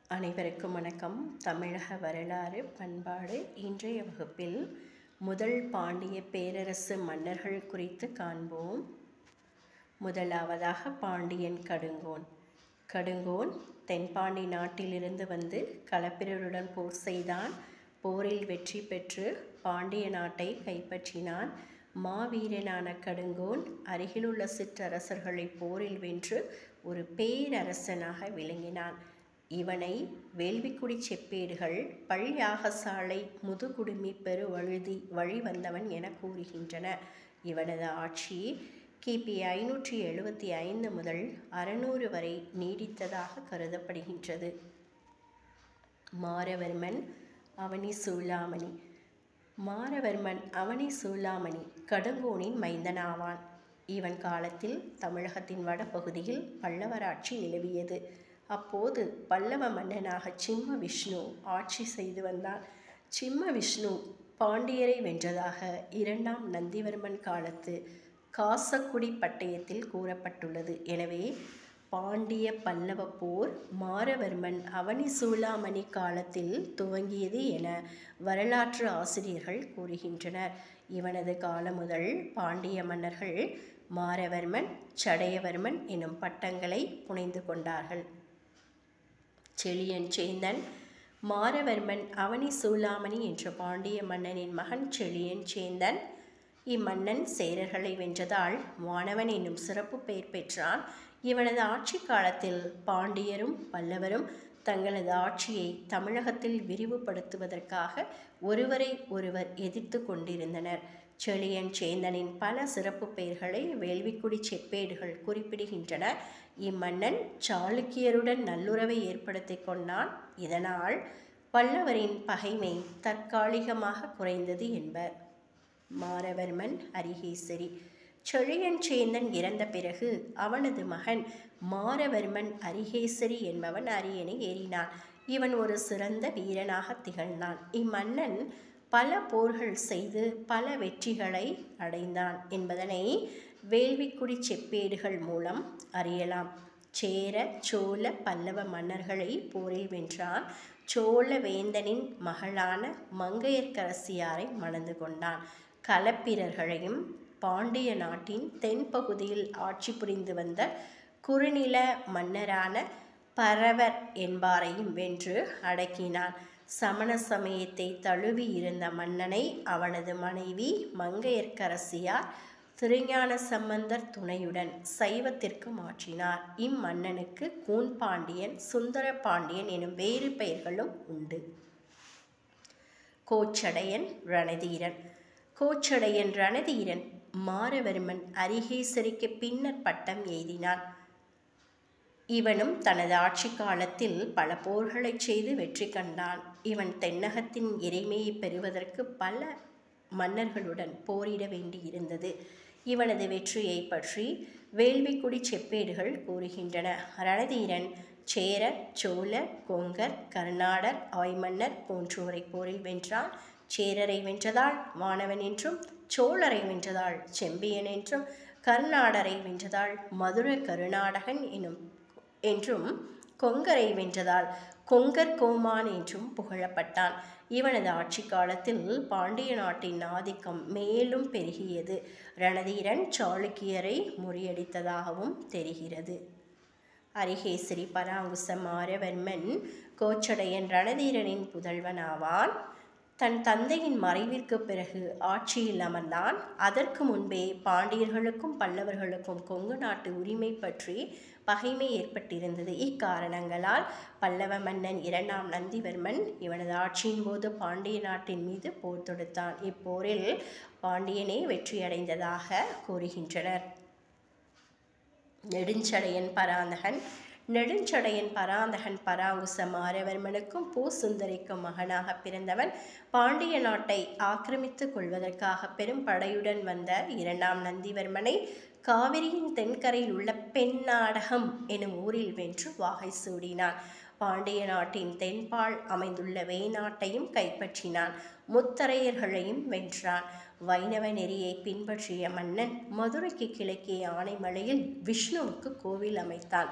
அனைவருக்கும் வணக்கம் தமிழக வரலாறு பண்பாடு இன்றைய வகுப்பில் முதல் பாண்டிய பேரரசு மன்னர்கள் குறித்து காண்போம் முதலாவதாக பாண்டியன் கடுங்கோன் கடுங்கோன் தென்பாண்டி நாட்டிலிருந்து வந்து களப்பிரருடன் போர் செய்தான் போரில் வெற்றி பெற்று பாண்டிய நாட்டை கைப்பற்றினான் மாவீரனான கடுங்கோன் அருகிலுள்ள சிற்றரசர்களை போரில் வென்று ஒரு பேரரசனாக விளங்கினான் இவனை வேள்விக்குடி செப்பேடுகள் பல்யாகசாலை முதுகுடுமி பெருவழுதி வழி வந்தவன் என கூறுகின்றன இவனது ஆட்சி கிபி ஐநூற்றி எழுபத்தி ஐந்து முதல் அறுநூறு வரை நீடித்ததாக கருதப்படுகின்றது மாரவர்மன் அவனி சூளாமணி மாரவர்மன் அவனி சூளாமணி கடுங்கோனின் மைந்தனாவான் இவன் காலத்தில் தமிழகத்தின் வடபகுதியில் பல்லவராட்சி நிலவியது அப்போது பல்லவ மன்னனாக சிம்ம விஷ்ணு ஆட்சி செய்து வந்தான் சிம்ம விஷ்ணு பாண்டியரை வென்றதாக இரண்டாம் நந்திவர்மன் காலத்து காசக்குடி பட்டயத்தில் கூறப்பட்டுள்ளது எனவே பாண்டிய பல்லவ போர் மாரவர்மன் அவனி சூளாமணி காலத்தில் துவங்கியது என வரலாற்று ஆசிரியர்கள் கூறுகின்றனர் இவனது காலம் முதல் பாண்டிய மன்னர்கள் மாரவர்மன் சடையவர்மன் எனும் பட்டங்களை புனைந்து கொண்டார்கள் செழியன் சேந்தன் மாரவர்மன் அவனி சூளாமணி என்ற பாண்டிய மன்னனின் மகன் செழியன் சேந்தன் இம்மன்னன் சேரர்களை வென்றதால் வானவன் என்னும் சிறப்பு பெயர் பெற்றான் இவனது ஆட்சி காலத்தில் பாண்டியரும் பல்லவரும் தங்களது ஆட்சியை தமிழகத்தில் விரிவுபடுத்துவதற்காக ஒருவரை ஒருவர் எதிர்த்து கொண்டிருந்தனர் செழியன் சேந்தனின் பல சிறப்பு பெயர்களை வேள்விக்குடி செப்பேடுகள் குறிப்பிடுகின்றன இம்மன்னன் சாளுக்கியருடன் நல்லுறவை ஏற்படுத்தி கொண்டான் இதனால் பல்லவரின் பகைமை தற்காலிகமாக குறைந்தது என்பர் மாரவர்மன் அரிகேசரி செழியன் சேந்தன் இறந்த பிறகு அவனது மகன் மாரவர்மன் அரிகேசரி என்பவன் அரியணை ஏறினான் இவன் ஒரு சிறந்த வீரனாக திகழ்ந்தான் இம்மன்னன் பல போர்கள் செய்து பல வெற்றிகளை அடைந்தான் என்பதனை வேள்விக்குடி செப்பேடுகள் மூலம் அறியலாம் சேர சோழ பல்லவ மன்னர்களை போரில் வென்றான் சோழ வேந்தனின் மகளான மங்கையர்க்கரசியாரை மணந்து கொண்டான் களப்பிரர்களையும் பாண்டிய நாட்டின் தென்பகுதியில் ஆட்சி புரிந்து வந்த குறுநில மன்னரான பரவர் என்பாரையும் வென்று அடக்கினான் சமண சமயத்தை தழுவி இருந்த மன்னனை அவனது மனைவி மங்கையர்க்கரசியார் திருஞான சம்பந்தர் துணையுடன் சைவத்திற்கு மாற்றினார் இம்மன்னனுக்கு கூன் பாண்டியன் சுந்தர பாண்டியன் எனும் வேறு பெயர்களும் உண்டு கோச்சடையன் ரணதீரன் கோச்சடையன் ரணதீரன் மாரவர்மன் அரிகேசரிக்கு பின்னர் பட்டம் எய்தினான் இவனும் தனது ஆட்சி காலத்தில் பல போர்களை செய்து வெற்றி கண்டான் இவன் தென்னகத்தின் இறைமையை பெறுவதற்கு பல மன்னர்களுடன் போரிட வேண்டியிருந்தது இவனது வெற்றியை பற்றி வேள்விக்குடி செப்பேடுகள் கூறுகின்றன ரணதீரன் சேரர் சோழர் கொங்கர் கர்நாடர் ஆய்மன்னர் போன்றோரை போரில் வென்றான் சேரரை வென்றதால் வானவன் என்றும் சோழரை வென்றதால் செம்பியன் என்றும் கர்நாடரை வென்றதால் மதுர கருநாடகன் எனும் என்றும் கொங்கரை வென்றதால் கொங்கர் கோமான் என்றும் புகழப்பட்டான் இவனது ஆட்சி காலத்தில் பாண்டிய நாட்டின் ஆதிக்கம் மேலும் பெருகியது ரணதீரன் சாளுக்கியரை முறியடித்ததாகவும் தெரிகிறது அரிகேசரி பராங்குச மாரவர்மன் கோச்சடையன் ரணதீரனின் புதல்வனாவான் தன் தந்தையின் மறைவிற்கு பிறகு ஆட்சியில் அமர்ந்தான் அதற்கு முன்பே பாண்டியர்களுக்கும் பல்லவர்களுக்கும் கொங்கு நாட்டு உரிமை பற்றி பகைமை ஏற்பட்டிருந்தது இக்காரணங்களால் பல்லவ மன்னன் இரண்டாம் நந்திவர்மன் இவனது ஆட்சியின் போது பாண்டிய நாட்டின் மீது போர் தொடுத்தான் இப்போரில் பாண்டியனே வெற்றியடைந்ததாக கூறுகின்றனர் நெடுஞ்சடையன் பராந்தகன் நெடுஞ்சடையன் பராந்தகன் பராங்குச மாரவர்மனுக்கும் பூசுந்தரிக்கும் மகனாக பிறந்தவன் பாண்டிய நாட்டை ஆக்கிரமித்துக் கொள்வதற்காக பெரும் படையுடன் வந்த இரண்டாம் நந்திவர்மனை காவிரியின் தென்கரையில் உள்ள பெண்ணாடகம் எனும் ஊரில் வென்று வாகை சூடினான் பாண்டிய நாட்டின் தென்பால் அமைந்துள்ள வேநாட்டையும் கைப்பற்றினான் முத்தரையர்களையும் வென்றான் வைணவ நெறியை பின்பற்றிய மன்னன் மதுரைக்கு கிழக்கே ஆனைமலையில் விஷ்ணுவுக்கு கோவில் அமைத்தான்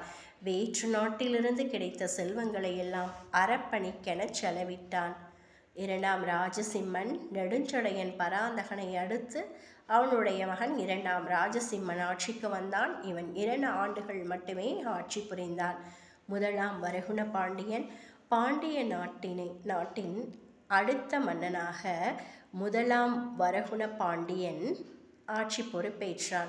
வேற்று நாட்டிலிருந்து கிடைத்த செல்வங்களை எல்லாம் அறப்பணிக்கெனச் செலவிட்டான் இரண்டாம் ராஜசிம்மன் நெடுஞ்சடையன் பராந்தகனை அடுத்து அவனுடைய மகன் இரண்டாம் ராஜசிம்மன் ஆட்சிக்கு வந்தான் இவன் இரண்டு ஆண்டுகள் மட்டுமே ஆட்சி புரிந்தான் முதலாம் வரகுண பாண்டியன் பாண்டிய நாட்டினை நாட்டின் அடுத்த மன்னனாக முதலாம் வரகுண பாண்டியன் ஆட்சி பொறுப்பேற்றான்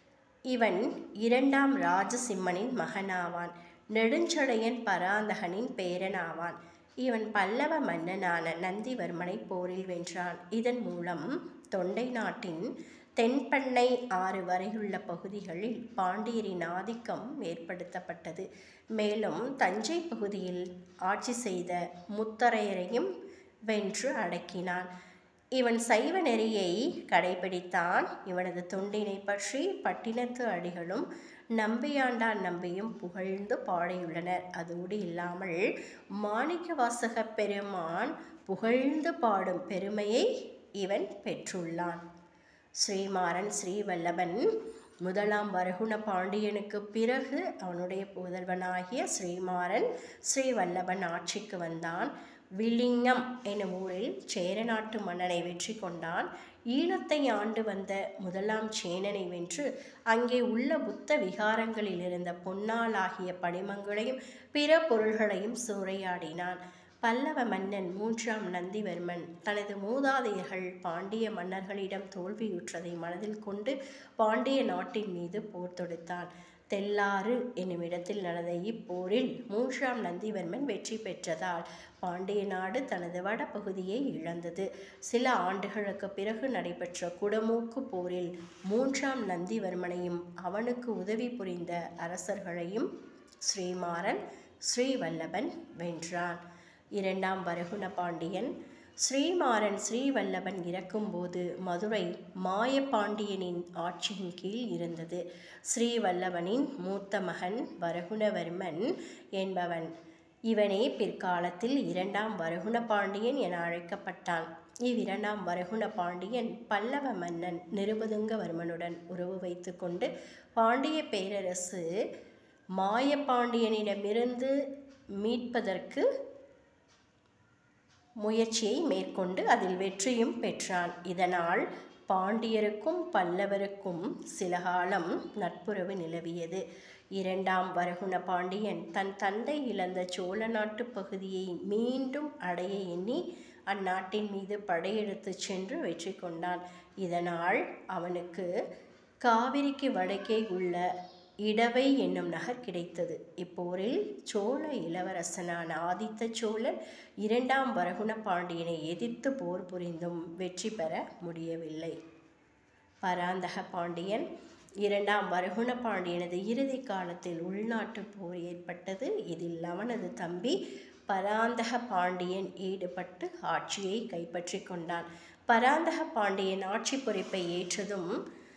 இவன் இரண்டாம் ராஜசிம்மனின் மகனாவான் நெடுஞ்சடையன் பராந்தகனின் பேரனாவான் இவன் பல்லவ மன்னனான நந்திவர்மனை போரில் வென்றான் இதன் மூலம் தொண்டை நாட்டின் தென்பண்ணை ஆறு வரையுள்ள பகுதிகளில் பாண்டியரின் ஆதிக்கம் ஏற்படுத்தப்பட்டது மேலும் தஞ்சை பகுதியில் ஆட்சி செய்த முத்தரையரையும் வென்று அடக்கினான் இவன் சைவ நெறியை கடைபிடித்தான் இவனது தொண்டினை பற்றி பட்டினத்து அடிகளும் நம்பியாண்டான் நம்பியும் புகழ்ந்து பாடியுள்ளனர் அதோடு இல்லாமல் மாணிக்க வாசக பெருமான் புகழ்ந்து பாடும் பெருமையை இவன் பெற்றுள்ளான் ஸ்ரீமாறன் ஸ்ரீவல்லபன் முதலாம் வரகுண பாண்டியனுக்கு பிறகு அவனுடைய புதல்வனாகிய ஸ்ரீமாறன் ஸ்ரீவல்லபன் ஆட்சிக்கு வந்தான் வில்லிங்கம் எனும் ஊரில் சேரநாட்டு மன்னனை வெற்றி கொண்டான் ஈழத்தை ஆண்டு வந்த முதலாம் சேனனை வென்று அங்கே உள்ள புத்த விகாரங்களில் இருந்த பொன்னாலாகிய படிமங்களையும் பிற பொருள்களையும் சூறையாடினான் பல்லவ மன்னன் மூன்றாம் நந்திவர்மன் தனது மூதாதையர்கள் பாண்டிய மன்னர்களிடம் தோல்வியுற்றதை மனதில் கொண்டு பாண்டிய நாட்டின் மீது போர் தொடுத்தான் தெல்லாறு என்னும் இடத்தில் நடந்த இப்போரில் மூன்றாம் நந்திவர்மன் வெற்றி பெற்றதால் பாண்டிய நாடு தனது வடபகுதியை இழந்தது சில ஆண்டுகளுக்கு பிறகு நடைபெற்ற குடமூக்கு போரில் மூன்றாம் நந்திவர்மனையும் அவனுக்கு உதவி புரிந்த அரசர்களையும் ஸ்ரீமாறன் ஸ்ரீவல்லபன் வென்றான் இரண்டாம் வரகுண பாண்டியன் ஸ்ரீமாறன் ஸ்ரீவல்லபன் இறக்கும்போது மதுரை மாயப்பாண்டியனின் ஆட்சியின் கீழ் இருந்தது ஸ்ரீவல்லபனின் மூத்த மகன் வரகுணவர்மன் என்பவன் இவனே பிற்காலத்தில் இரண்டாம் வரகுண பாண்டியன் என அழைக்கப்பட்டான் இவ்விரண்டாம் வரகுண பாண்டியன் பல்லவ மன்னன் நிருபதுங்கவர்மனுடன் உறவு வைத்துக்கொண்டு பாண்டிய பேரரசு மாயப்பாண்டியனிடமிருந்து மீட்பதற்கு முயற்சியை மேற்கொண்டு அதில் வெற்றியும் பெற்றான் இதனால் பாண்டியருக்கும் பல்லவருக்கும் சில காலம் நட்புறவு நிலவியது இரண்டாம் வரகுண பாண்டியன் தன் தந்தை இழந்த சோழ நாட்டு பகுதியை மீண்டும் அடைய எண்ணி அந்நாட்டின் மீது படையெடுத்துச் சென்று வெற்றி கொண்டான் இதனால் அவனுக்கு காவிரிக்கு வடக்கே உள்ள இடவை என்னும் நகர் கிடைத்தது இப்போரில் சோழ இளவரசனான ஆதித்த சோழன் இரண்டாம் வரகுண பாண்டியனை எதிர்த்து போர் புரிந்தும் வெற்றி பெற முடியவில்லை பராந்தக பாண்டியன் இரண்டாம் வரகுண பாண்டியனது இறுதி காலத்தில் உள்நாட்டு போர் ஏற்பட்டது இதில் அவனது தம்பி பராந்தக பாண்டியன் ஈடுபட்டு ஆட்சியை கைப்பற்றி கொண்டான் பராந்தக பாண்டியன் ஆட்சி பொறுப்பை ஏற்றதும்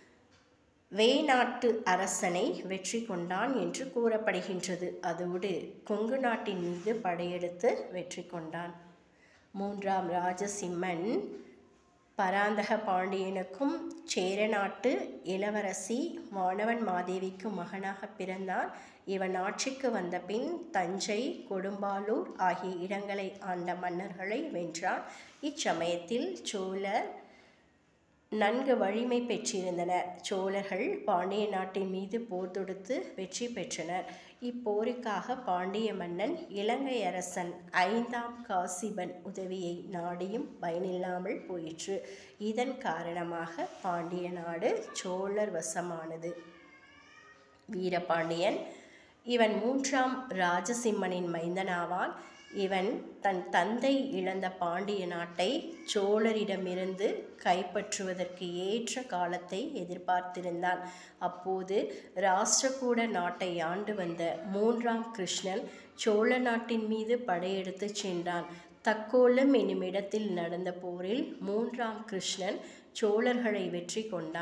வேநாட்டு அரசனை வெற்றி கொண்டான் என்று கூறப்படுகின்றது அதோடு கொங்கு நாட்டின் மீது படையெடுத்து வெற்றி கொண்டான் மூன்றாம் ராஜசிம்மன் பராந்தக பாண்டியனுக்கும் சேரநாட்டு இளவரசி வானவன் மாதேவிக்கும் மகனாக பிறந்தான் இவன் ஆட்சிக்கு வந்த பின் தஞ்சை கொடும்பாலூர் ஆகிய இடங்களை ஆண்ட மன்னர்களை வென்றான் இச்சமயத்தில் சோழர் நன்கு வலிமை பெற்றிருந்தனர் சோழர்கள் பாண்டிய நாட்டின் மீது போர் தொடுத்து வெற்றி பெற்றனர் இப்போருக்காக பாண்டிய மன்னன் இலங்கை அரசன் ஐந்தாம் காசிபன் உதவியை நாடியும் பயனில்லாமல் போயிற்று இதன் காரணமாக பாண்டிய நாடு சோழர் வசமானது வீரபாண்டியன் இவன் மூன்றாம் ராஜசிம்மனின் மைந்தனாவான் இவன் தன் தந்தை இழந்த பாண்டிய நாட்டை சோழரிடமிருந்து கைப்பற்றுவதற்கு ஏற்ற காலத்தை எதிர்பார்த்திருந்தான் அப்போது ராஷ்டிரகூட நாட்டை ஆண்டு வந்த மூன்றாம் கிருஷ்ணன் சோழ நாட்டின் மீது படையெடுத்து சென்றான் தக்கோலம் என்னும் இடத்தில் நடந்த போரில் மூன்றாம் கிருஷ்ணன் சோழர்களை வெற்றி கொண்டான்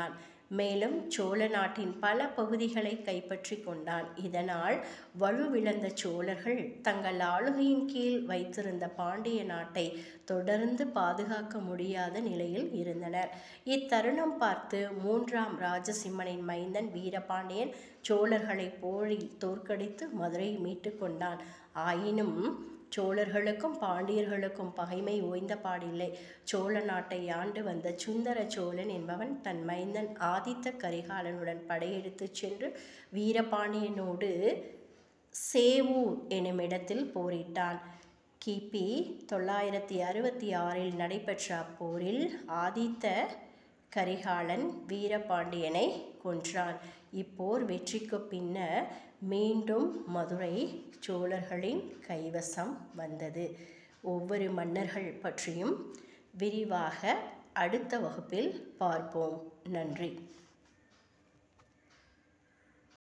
மேலும் சோழ நாட்டின் பல பகுதிகளை கைப்பற்றி கொண்டான் இதனால் வலுவிழந்த சோழர்கள் தங்கள் ஆளுகையின் கீழ் வைத்திருந்த பாண்டிய நாட்டை தொடர்ந்து பாதுகாக்க முடியாத நிலையில் இருந்தனர் இத்தருணம் பார்த்து மூன்றாம் ராஜசிம்மனின் மைந்தன் வீரபாண்டியன் சோழர்களை போரில் தோற்கடித்து மதுரையை மீட்டு கொண்டான் ஆயினும் சோழர்களுக்கும் பாண்டியர்களுக்கும் பகைமை ஓய்ந்த பாடில்லை சோழ நாட்டை ஆண்டு வந்த சுந்தர சோழன் என்பவன் தன் மைந்தன் ஆதித்த கரிகாலனுடன் படையெடுத்துச் சென்று வீரபாண்டியனோடு சேவூர் எனுமிடத்தில் போரிட்டான் கிபி தொள்ளாயிரத்தி அறுபத்தி ஆறில் நடைபெற்ற அப்போரில் ஆதித்த கரிகாலன் வீரபாண்டியனை கொன்றான் இப்போர் வெற்றிக்கு பின்னர் மீண்டும் மதுரை சோழர்களின் கைவசம் வந்தது ஒவ்வொரு மன்னர்கள் பற்றியும் விரிவாக அடுத்த வகுப்பில் பார்ப்போம் நன்றி